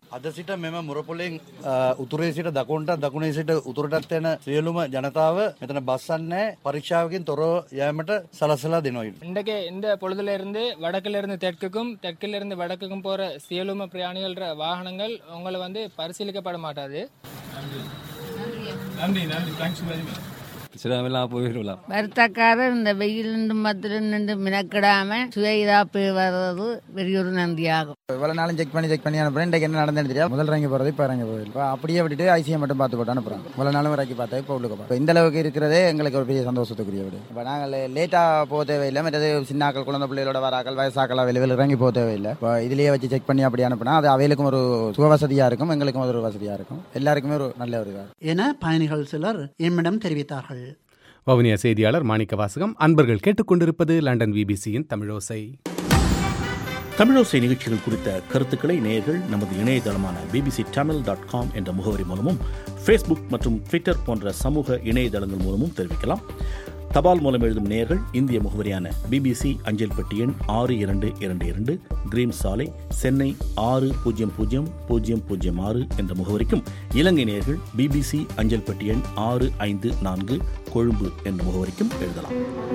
අද සිට මෙම මුරපොලෙන් උතුරේ සිට දකුණට දකුණේ සිට උතුරටත් යන සියලුම ජනතාව මෙතන බස්සන්නේ පරීක්ෂාවකින් තොරව යෑමට සලස්සලා දෙනවා. இன்றைக்கு இந்த பொழுதுல இருந்து வடக்குல இருந்து தெற்குக்கும் தெற்குல இருந்து வடக்குக்கும் போற சியலும பிரயாணிகள் வாகனங்கள் உங்களை வந்து பரிசீலிக்கப்பட மாட்டாது நன்றி நன்றி தேங்க்ஸ் வெரி மச் சிலவெல்லாம் போயிடலாம் வருத்தக்காரர் இந்த வெயில் நின்று மத்திர நின்று மினக்கிடாம சுயதா போய் வர்றது பெரிய ஒரு நன்றியாகும் இவ்வளவு நாளும் செக் பண்ணி செக் பண்ணி அனுப்புறேன் இன்றைக்கு என்ன நடந்தது தெரியாது முதல் இறங்கி போறது இப்போ இறங்கி போகுது இப்போ அப்படியே விட்டுட்டு ஐசியை மட்டும் பார்த்து போட்டு அனுப்புறோம் இவ்வளவு நாளும் இறக்கி பார்த்தா இப்போ உள்ளுக்கு இப்போ இந்த அளவுக்கு இருக்கிறதே எங்களுக்கு ஒரு பெரிய சந்தோஷத்துக்குரிய விடு இப்போ நாங்கள் லேட்டாக போக தேவையில்லை மற்றது சின்னாக்கள் குழந்தை பிள்ளைகளோட வராக்கள் வயசாக்கள் வெளியில் இறங்கி போக தேவையில்லை இப்போ இதுலேயே வச்சு செக் பண்ணி அப்படி அனுப்புனா அது அவைகளுக்கும் ஒரு சுக வசதியாக இருக்கும் எங்களுக்கும் அது ஒரு வசதியாக இருக்கும் எல்லாருக்குமே ஒரு நல்ல ஒரு இதாக என பயணிகள் சிலர் என்னிடம் தெரிவித்தார்கள் வவுனியா செய்தியாளர் மாணிக்க வாசகம் அன்பர்கள் கேட்டுக்கொண்டிருப்பது லண்டன் பிபிசியின் தமிழோசை தமிழோசை நிகழ்ச்சிகள் குறித்த கருத்துக்களை நேயர்கள் நமது இணையதளமான பிபிசி தமிழ் டாட் காம் என்ற முகவரி மூலமும் ஃபேஸ்புக் மற்றும் ட்விட்டர் போன்ற சமூக இணையதளங்கள் மூலமும் தெரிவிக்கலாம் தபால் மூலம் எழுதும் நேயர்கள் இந்திய முகவரியான பிபிசி அஞ்சல் பெட்டி எண் ஆறு இரண்டு இரண்டு இரண்டு கிரீம் சாலை சென்னை ஆறு பூஜ்ஜியம் பூஜ்ஜியம் பூஜ்ஜியம் பூஜ்ஜியம் ஆறு என்ற முகவரிக்கும் இலங்கை நேயர்கள் பிபிசி அஞ்சல் பெட்டி எண் ஆறு ஐந்து நான்கு கொழும்பு என்ற முகவரிக்கும் எழுதலாம்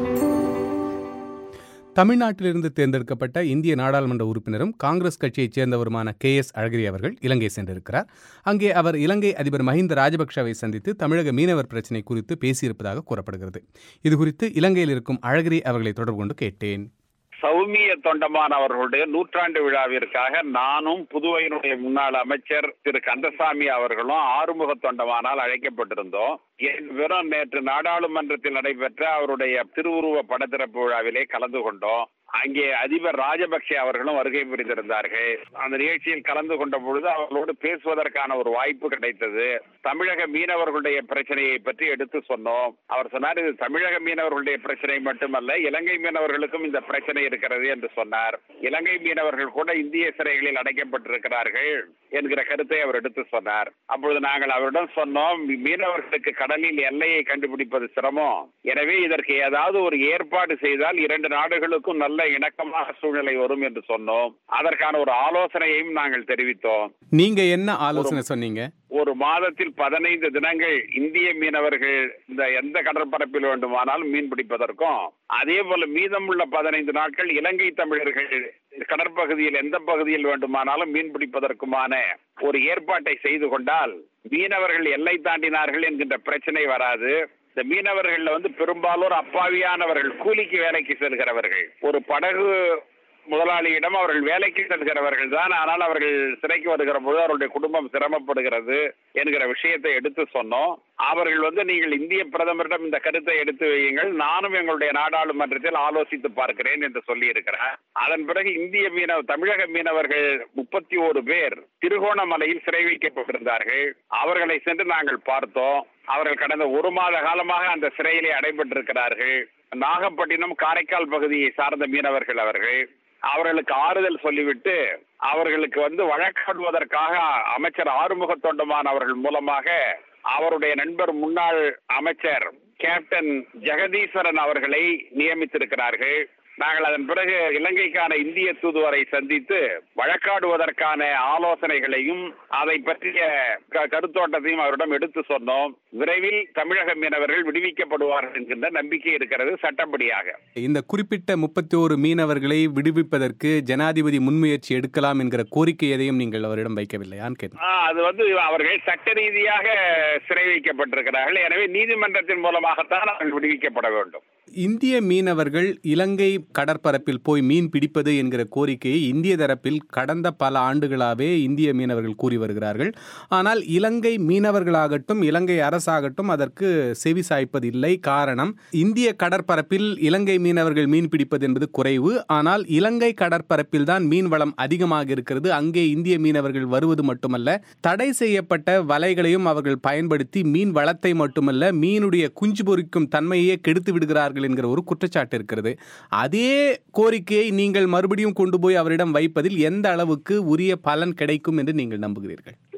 தமிழ்நாட்டிலிருந்து தேர்ந்தெடுக்கப்பட்ட இந்திய நாடாளுமன்ற உறுப்பினரும் காங்கிரஸ் கட்சியைச் சேர்ந்தவருமான கே எஸ் அழகிரி அவர்கள் இலங்கை சென்றிருக்கிறார் அங்கே அவர் இலங்கை அதிபர் மஹிந்த ராஜபக்ஷவை சந்தித்து தமிழக மீனவர் பிரச்சினை குறித்து பேசியிருப்பதாக கூறப்படுகிறது இதுகுறித்து இலங்கையில் இருக்கும் அழகிரி அவர்களை தொடர்பு கொண்டு கேட்டேன் சௌமிய தொண்டமான் அவர்களுடைய நூற்றாண்டு விழாவிற்காக நானும் புதுவையினுடைய முன்னாள் அமைச்சர் திரு கந்தசாமி அவர்களும் ஆறுமுக தொண்டமானால் அழைக்கப்பட்டிருந்தோம் வெறும் நேற்று நாடாளுமன்றத்தில் நடைபெற்ற அவருடைய திருவுருவ படத்திறப்பு விழாவிலே கலந்து கொண்டோம் அங்கே அதிபர் ராஜபக்சே அவர்களும் வருகை புரிந்திருந்தார்கள் அந்த நிகழ்ச்சியில் கலந்து கொண்ட பொழுது அவர்களோடு பேசுவதற்கான ஒரு வாய்ப்பு கிடைத்தது தமிழக மீனவர்களுடைய பிரச்சனையை பற்றி எடுத்து சொன்னோம் அவர் சொன்னார் இது தமிழக மீனவர்களுடைய பிரச்சனை மட்டுமல்ல இலங்கை மீனவர்களுக்கும் இந்த பிரச்சனை இருக்கிறது என்று சொன்னார் இலங்கை மீனவர்கள் கூட இந்திய சிறைகளில் அடைக்கப்பட்டிருக்கிறார்கள் என்கிற கருத்தை அவர் எடுத்து சொன்னார் அப்பொழுது நாங்கள் அவரிடம் சொன்னோம் மீனவர்களுக்கு கடலில் எல்லையை கண்டுபிடிப்பது சிரமம் எனவே இதற்கு ஏதாவது ஒரு ஏற்பாடு செய்தால் இரண்டு நாடுகளுக்கும் நல்ல இணக்கமான சூழ்நிலை வரும் என்று சொன்னோம் அதற்கான ஒரு ஆலோசனையையும் நாங்கள் தெரிவித்தோம் நீங்க என்ன ஆலோசனை சொன்னீங்க ஒரு மாதத்தில் பதினைந்து தினங்கள் இந்திய மீனவர்கள் இந்த எந்த கடற்பரப்பில் வேண்டுமானாலும் மீன் பிடிப்பதற்கும் அதே போல மீதமுள்ள பதினைந்து நாட்கள் இலங்கை தமிழர்கள் கடற்பகுதியில் எந்த பகுதியில் வேண்டுமானாலும் மீன் பிடிப்பதற்குமான ஒரு ஏற்பாட்டை செய்து கொண்டால் மீனவர்கள் எல்லை தாண்டினார்கள் என்கின்ற பிரச்சனை வராது இந்த மீனவர்கள்ல வந்து பெரும்பாலோர் அப்பாவியானவர்கள் கூலிக்கு வேலைக்கு செல்கிறவர்கள் ஒரு படகு முதலாளியிடம் அவர்கள் வேலைக்கு செல்கிறவர்கள் தான் ஆனால் அவர்கள் சிறைக்கு வருகிற பொழுது அவருடைய குடும்பம் சிரமப்படுகிறது என்கிற விஷயத்தை எடுத்து சொன்னோம் அவர்கள் வந்து நீங்கள் இந்திய பிரதமரிடம் இந்த கருத்தை எடுத்து வையுங்கள் நானும் எங்களுடைய நாடாளுமன்றத்தில் ஆலோசித்து பார்க்கிறேன் என்று சொல்லி இருக்கிறேன் அதன் பிறகு இந்திய மீனவ தமிழக மீனவர்கள் முப்பத்தி ஒரு பேர் திருகோணமலையில் சிறை வைக்கப்பட்டிருந்தார்கள் அவர்களை சென்று நாங்கள் பார்த்தோம் அவர்கள் கடந்த ஒரு மாத காலமாக அந்த சிறையிலே அடைபட்டிருக்கிறார்கள் நாகப்பட்டினம் காரைக்கால் பகுதியை சார்ந்த மீனவர்கள் அவர்கள் அவர்களுக்கு ஆறுதல் சொல்லிவிட்டு அவர்களுக்கு வந்து வழக்காடுவதற்காக அமைச்சர் ஆறுமுக தொண்டமான் அவர்கள் மூலமாக அவருடைய நண்பர் முன்னாள் அமைச்சர் கேப்டன் ஜெகதீஸ்வரன் அவர்களை நியமித்திருக்கிறார்கள் நாங்கள் அதன் பிறகு இலங்கைக்கான இந்திய தூதுவரை சந்தித்து வழக்காடுவதற்கான ஆலோசனைகளையும் அதை பற்றிய கருத்தோட்டத்தையும் அவரிடம் எடுத்து சொன்னோம் விரைவில் தமிழக மீனவர்கள் விடுவிக்கப்படுவார்கள் என்கின்ற நம்பிக்கை இருக்கிறது சட்டப்படியாக இந்த குறிப்பிட்ட முப்பத்தி ஒரு மீனவர்களை விடுவிப்பதற்கு ஜனாதிபதி முன்முயற்சி எடுக்கலாம் என்கிற கோரிக்கை எதையும் நீங்கள் அவரிடம் வைக்கவில்லையான்னு கேட்டேன் அது வந்து அவர்கள் சட்ட ரீதியாக சிறை வைக்கப்பட்டிருக்கிறார்கள் எனவே நீதிமன்றத்தின் மூலமாகத்தான் அவர்கள் விடுவிக்கப்பட வேண்டும் இந்திய மீனவர்கள் இலங்கை கடற்பரப்பில் போய் மீன் பிடிப்பது என்கிற கோரிக்கையை இந்திய தரப்பில் கடந்த பல ஆண்டுகளாகவே இந்திய மீனவர்கள் கூறி வருகிறார்கள் ஆனால் இலங்கை மீனவர்களாகட்டும் இலங்கை அரசாகட்டும் அதற்கு செவி சாய்ப்பதில்லை காரணம் இந்திய கடற்பரப்பில் இலங்கை மீனவர்கள் மீன் பிடிப்பது என்பது குறைவு ஆனால் இலங்கை கடற்பரப்பில் தான் மீன் வளம் அதிகமாக இருக்கிறது அங்கே இந்திய மீனவர்கள் வருவது மட்டுமல்ல தடை செய்யப்பட்ட வலைகளையும் அவர்கள் பயன்படுத்தி மீன் வளத்தை மட்டுமல்ல மீனுடைய குஞ்சு பொறிக்கும் தன்மையே கெடுத்து விடுகிறார்கள் என்கிற ஒரு குற்றச்சாட்டு இருக்கிறது அதே கோரிக்கையை நீங்கள் மறுபடியும் கொண்டு போய் அவரிடம் வைப்பதில் எந்த அளவுக்கு உரிய பலன் கிடைக்கும் என்று நீங்கள் நம்புகிறீர்கள்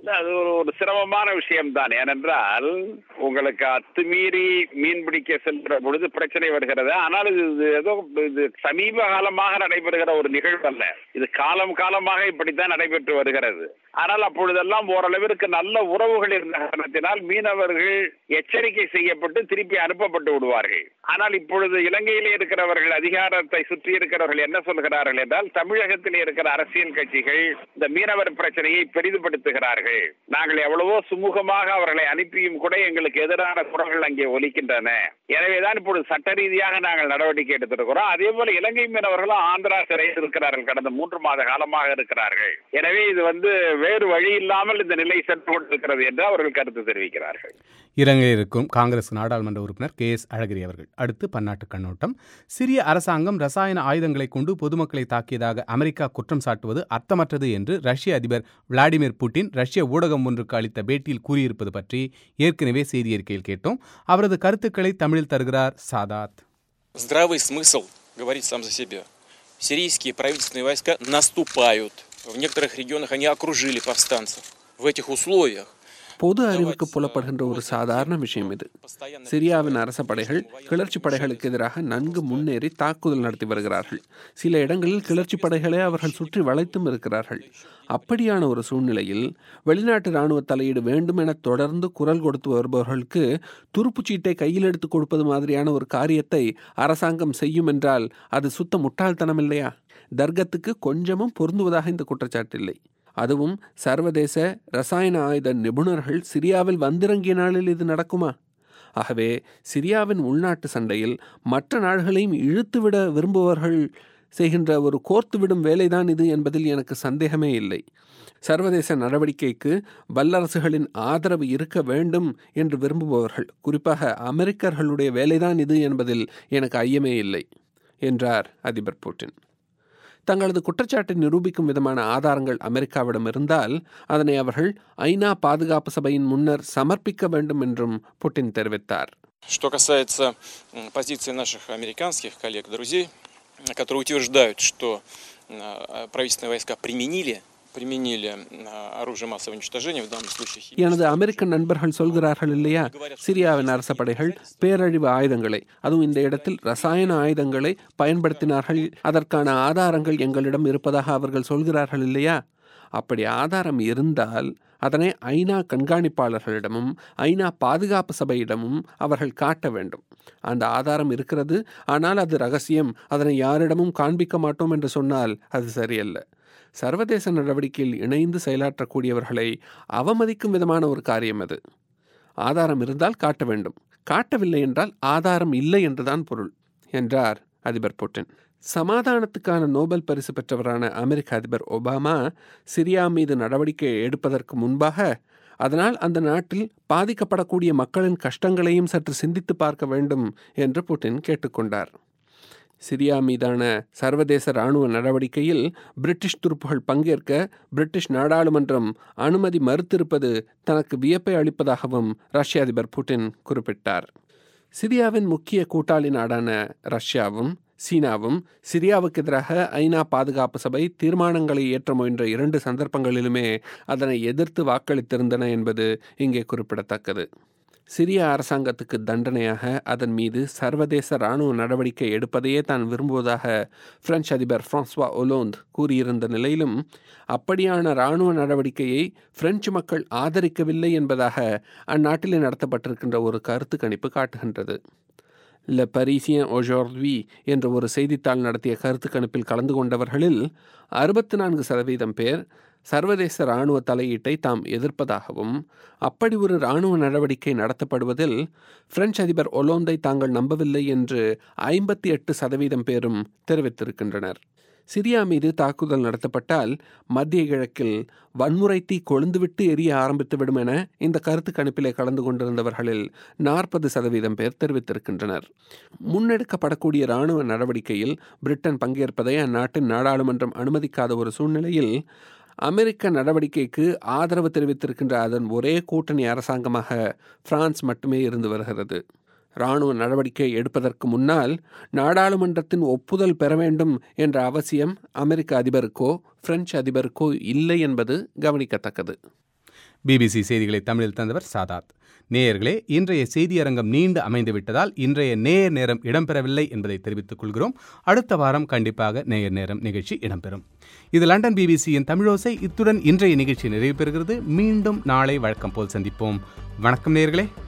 அது ஒரு ஒரு சிரமமான விஷயம்தான் ஏனென்றால் உங்களுக்கு அத்துமீறி மீன் பிடிக்க செல்கிற பொழுது பிரச்சனை வருகிறது ஆனால் இது இது ஏதோ இது சமீப காலமாக நடைபெறுகிற ஒரு நிகழ்வு அல்ல இது காலம் காலமாக இப்படித்தான் நடைபெற்று வருகிறது ஆனால் அப்பொழுதெல்லாம் ஓரளவிற்கு நல்ல உறவுகள் இருந்த காரணத்தினால் மீனவர்கள் எச்சரிக்கை செய்யப்பட்டு திருப்பி அனுப்பப்பட்டு விடுவார்கள் ஆனால் இப்பொழுது இலங்கையிலே இருக்கிறவர்கள் அதிகாரத்தை சுற்றி இருக்கிறவர்கள் என்ன சொல்கிறார்கள் என்றால் தமிழகத்தில் இருக்கிற அரசியல் கட்சிகள் இந்த மீனவர் பிரச்சனையை பெரிதுபடுத்துகிறார்கள் நாங்கள் எவ்வளவோ சுமூகமாக அவர்களை அனுப்பியும் கூட எங்களுக்கு எதிரான குரல்கள் அங்கே ஒலிக்கின்றன எனவேதான் இப்பொழுது சட்ட ரீதியாக நாங்கள் நடவடிக்கை எடுத்திருக்கிறோம் அதே போல இலங்கை மீனவர்களும் ஆந்திரா சிறையில் இருக்கிறார்கள் கடந்த மூன்று மாத காலமாக இருக்கிறார்கள் எனவே இது வந்து வேறு வழி இல்லாமல் இந்த நிலை சென்று கொண்டிருக்கிறது என்று அவர்கள் கருத்து தெரிவிக்கிறார்கள் இலங்கையில் இருக்கும் காங்கிரஸ் நாடாளுமன்ற உறுப்பினர் கே எஸ் அழகிரி அவர்கள் அடுத்து பன்னாட்டு கண்ணோட்டம் சிரிய அரசாங்கம் ரசாயன ஆயுதங்களை கொண்டு பொதுமக்களை தாக்கியதாக அமெரிக்கா குற்றம் சாட்டுவது அர்த்தமற்றது என்று ரஷ்ய அதிபர் விளாடிமிர் புட்டின் ரஷ்ய ஊடகம் ஒன்றுக்கு அளித்த பேட்டியில் கூறியிருப்பது பற்றி ஏற்கனவே செய்தி அறிக்கையில் கேட்டோம் அவரது கருத்துக்களை தமிழில் தருகிறார் சாதாத் Здравый смысл говорит сам за себя. Сирийские правительственные войска наступают. В некоторых регионах они окружили повстанцев. В этих условиях பொது அறிவுக்கு புலப்படுகின்ற ஒரு சாதாரண விஷயம் இது சிரியாவின் அரச படைகள் கிளர்ச்சி படைகளுக்கு எதிராக நன்கு முன்னேறி தாக்குதல் நடத்தி வருகிறார்கள் சில இடங்களில் கிளர்ச்சி படைகளை அவர்கள் சுற்றி வளைத்தும் இருக்கிறார்கள் அப்படியான ஒரு சூழ்நிலையில் வெளிநாட்டு இராணுவ தலையீடு வேண்டும் என தொடர்ந்து குரல் கொடுத்து வருபவர்களுக்கு துருப்புச்சீட்டை கையில் எடுத்து கொடுப்பது மாதிரியான ஒரு காரியத்தை அரசாங்கம் செய்யும் என்றால் அது சுத்த முட்டாள்தனம் இல்லையா தர்கத்துக்கு கொஞ்சமும் பொருந்துவதாக இந்த குற்றச்சாட்டு இல்லை அதுவும் சர்வதேச ரசாயன ஆயுத நிபுணர்கள் சிரியாவில் வந்திறங்கிய நாளில் இது நடக்குமா ஆகவே சிரியாவின் உள்நாட்டு சண்டையில் மற்ற நாடுகளையும் இழுத்துவிட விரும்புபவர்கள் செய்கின்ற ஒரு கோர்த்துவிடும் வேலைதான் இது என்பதில் எனக்கு சந்தேகமே இல்லை சர்வதேச நடவடிக்கைக்கு வல்லரசுகளின் ஆதரவு இருக்க வேண்டும் என்று விரும்புபவர்கள் குறிப்பாக அமெரிக்கர்களுடைய வேலைதான் இது என்பதில் எனக்கு ஐயமே இல்லை என்றார் அதிபர் புட்டின் தங்களது குற்றச்சாட்டை நிரூபிக்கும் விதமான ஆதாரங்கள் அமெரிக்காவிடம் இருந்தால் அதனை அவர்கள் ஐநா பாதுகாப்பு சபையின் முன்னர் சமர்ப்பிக்க வேண்டும் என்றும் புட்டின் தெரிவித்தார் Что касается м, позиции наших американских коллег, друзей, которые утверждают, что а, правительственные войска применили применили а, оружие массового уничтожения, в данном случае химическое. எனது அமெரிக்க நண்பர்கள் சொல்கிறார்கள் இல்லையா சிரியாவின் அரச படைகள் பேரழிவு ஆயுதங்களை அதுவும் இந்த இடத்தில் ரசாயன ஆயுதங்களை பயன்படுத்தினார்கள் அதற்கான ஆதாரங்கள் எங்களிடம் இருப்பதாக அவர்கள் சொல்கிறார்கள் இல்லையா அப்படி ஆதாரம் இருந்தால் அதனை ஐநா கண்காணிப்பாளர்களிடமும் ஐநா பாதுகாப்பு சபையிடமும் அவர்கள் காட்ட வேண்டும் அந்த ஆதாரம் இருக்கிறது ஆனால் அது ரகசியம் அதனை யாரிடமும் காண்பிக்க மாட்டோம் என்று சொன்னால் அது சரியல்ல சர்வதேச நடவடிக்கையில் இணைந்து செயலாற்றக்கூடியவர்களை அவமதிக்கும் விதமான ஒரு காரியம் அது ஆதாரம் இருந்தால் காட்ட வேண்டும் காட்டவில்லை என்றால் ஆதாரம் இல்லை என்றுதான் பொருள் என்றார் அதிபர் புட்டின் சமாதானத்துக்கான நோபல் பரிசு பெற்றவரான அமெரிக்க அதிபர் ஒபாமா சிரியா மீது நடவடிக்கை எடுப்பதற்கு முன்பாக அதனால் அந்த நாட்டில் பாதிக்கப்படக்கூடிய மக்களின் கஷ்டங்களையும் சற்று சிந்தித்து பார்க்க வேண்டும் என்று புட்டின் கேட்டுக்கொண்டார் சிரியா மீதான சர்வதேச இராணுவ நடவடிக்கையில் பிரிட்டிஷ் துருப்புகள் பங்கேற்க பிரிட்டிஷ் நாடாளுமன்றம் அனுமதி மறுத்திருப்பது தனக்கு வியப்பை அளிப்பதாகவும் ரஷ்ய அதிபர் புட்டின் குறிப்பிட்டார் சிரியாவின் முக்கிய கூட்டாளி நாடான ரஷ்யாவும் சீனாவும் சிரியாவுக்கு எதிராக ஐநா பாதுகாப்பு சபை தீர்மானங்களை ஏற்ற முயன்ற இரண்டு சந்தர்ப்பங்களிலுமே அதனை எதிர்த்து வாக்களித்திருந்தன என்பது இங்கே குறிப்பிடத்தக்கது சிரிய அரசாங்கத்துக்கு தண்டனையாக அதன் மீது சர்வதேச இராணுவ நடவடிக்கை எடுப்பதையே தான் விரும்புவதாக பிரெஞ்சு அதிபர் பிரான்ஸ்வா ஒலோந்த் கூறியிருந்த நிலையிலும் அப்படியான இராணுவ நடவடிக்கையை பிரெஞ்சு மக்கள் ஆதரிக்கவில்லை என்பதாக அந்நாட்டிலே நடத்தப்பட்டிருக்கின்ற ஒரு கருத்து கணிப்பு காட்டுகின்றது ல பரிசியன் ஒஜோர்வி என்ற ஒரு செய்தித்தாள் நடத்திய கருத்து கணிப்பில் கலந்து கொண்டவர்களில் அறுபத்தி நான்கு சதவீதம் பேர் சர்வதேச இராணுவ தலையீட்டை தாம் எதிர்ப்பதாகவும் அப்படி ஒரு இராணுவ நடவடிக்கை நடத்தப்படுவதில் பிரெஞ்சு அதிபர் ஒலோந்தை தாங்கள் நம்பவில்லை என்று ஐம்பத்தி எட்டு சதவீதம் பேரும் தெரிவித்திருக்கின்றனர் சிரியா மீது தாக்குதல் நடத்தப்பட்டால் மத்திய கிழக்கில் வன்முறை தீ கொழுந்துவிட்டு எரிய ஆரம்பித்துவிடும் என இந்த கருத்து கணிப்பிலே கலந்து கொண்டிருந்தவர்களில் நாற்பது சதவீதம் பேர் தெரிவித்திருக்கின்றனர் முன்னெடுக்கப்படக்கூடிய இராணுவ நடவடிக்கையில் பிரிட்டன் பங்கேற்பதை அந்நாட்டின் நாடாளுமன்றம் அனுமதிக்காத ஒரு சூழ்நிலையில் அமெரிக்க நடவடிக்கைக்கு ஆதரவு தெரிவித்திருக்கின்ற அதன் ஒரே கூட்டணி அரசாங்கமாக பிரான்ஸ் மட்டுமே இருந்து வருகிறது இராணுவ நடவடிக்கை எடுப்பதற்கு முன்னால் நாடாளுமன்றத்தின் ஒப்புதல் பெற வேண்டும் என்ற அவசியம் அமெரிக்க அதிபருக்கோ பிரெஞ்சு அதிபருக்கோ இல்லை என்பது கவனிக்கத்தக்கது பிபிசி செய்திகளை தமிழில் தந்தவர் சாதாத் நேயர்களே இன்றைய செய்தியரங்கம் நீண்டு அமைந்து விட்டதால் இன்றைய நேயர் நேரம் இடம்பெறவில்லை என்பதை தெரிவித்துக் கொள்கிறோம் அடுத்த வாரம் கண்டிப்பாக நேயர் நேரம் நிகழ்ச்சி இடம்பெறும் இது லண்டன் பிபிசியின் தமிழோசை இத்துடன் இன்றைய நிகழ்ச்சி நிறைவு பெறுகிறது மீண்டும் நாளை வழக்கம் போல் சந்திப்போம் வணக்கம் நேயர்களே